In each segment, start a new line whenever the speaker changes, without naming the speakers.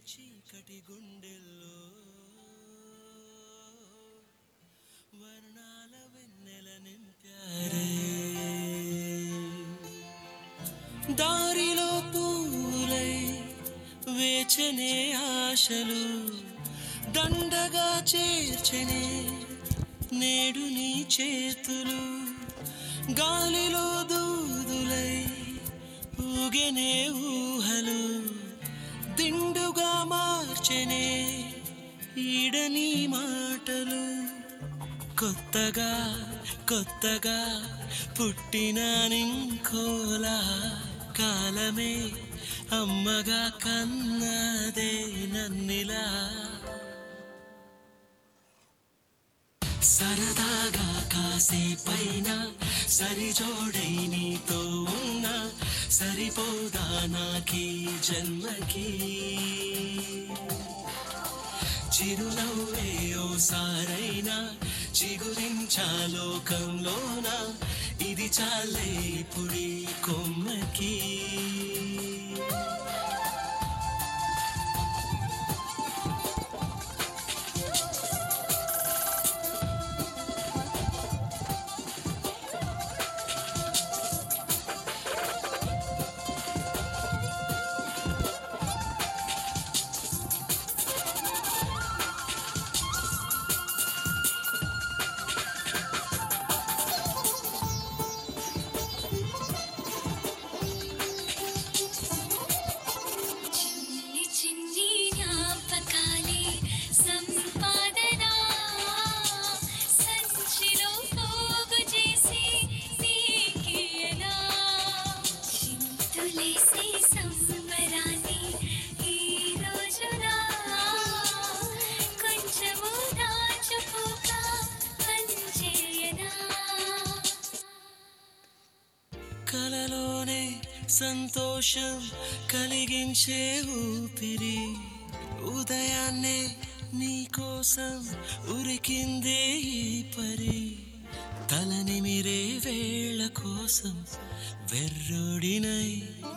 చీకటి గుండెల్లో వర్ణాల వెన్నెల నింపారే దారిలో పూలై వేచనే ఆశలు దండగా చేర్చనే నేడు నీ చేతులు గాలిలో దూదులై ఊగెనే ఊహలు దిండుగా మార్చెనే ఈడని మాటలు కొత్తగా కొత్తగా పుట్టిన నింకోలా కాలమే అమ్మగా కన్నదే నన్నిలా సరదాగా కాసేపైన సరిజోడై నీతో ఉన్నా సరిపోదా నాకీ జన్మకి చిరునవ్వే ఓసారైనా చిగురించాలోకంలోన ఇది చాలే పుడి కొమ్మకి
చిన్ని చిన్ని జ్ఞాపకాలే సంపాదన సంచిలో పోగు చేసి నీకియనా చింతులేసే సంబరాన్ని ఈ రోజున కొంచెము దాచుకోక పంచేయనా
కలలోనే సంతోషం కలిగించే ఊపిరి ఉదయాన్నే నీకోసం ఉరికిందే ఈ పరి తలని మీరే వేళ కోసం వెర్రుడినై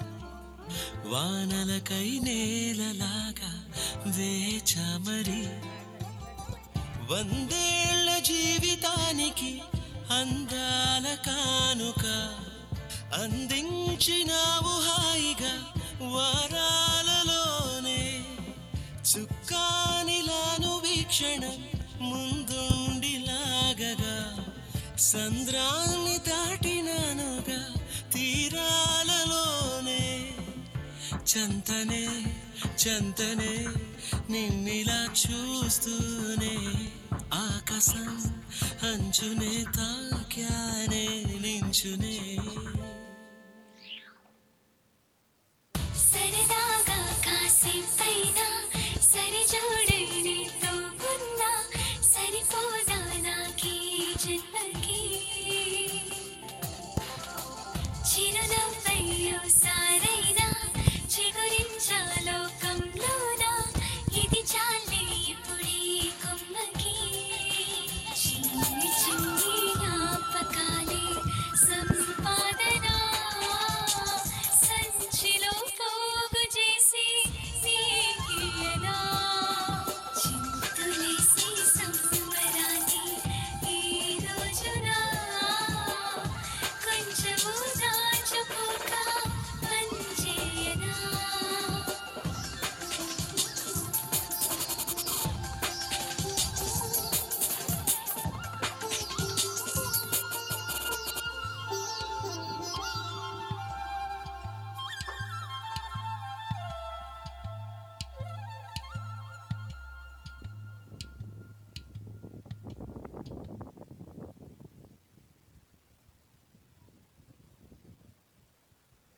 వానలకై నేలలాగా వేచమరి వందేళ్ల జీవితానికి అందాల కానుక అందించినావు హాయిగా వారాలలోనే చుక్కానిలాను వీక్షణం ముందుండి లాగగా సంద్రాన్ని దాటినానుగా తీరాలలోనే చంతనే చంతనే నిన్నిలా చూస్తూనే ఆకాశం అంచునే తాక్యానే నించునే
సరదాగా కాసేపైనా సరిజోడై నీతో ఉన్నా సరిపోదా నాకీ జన్మకి చిరునవ్వయ్యో సార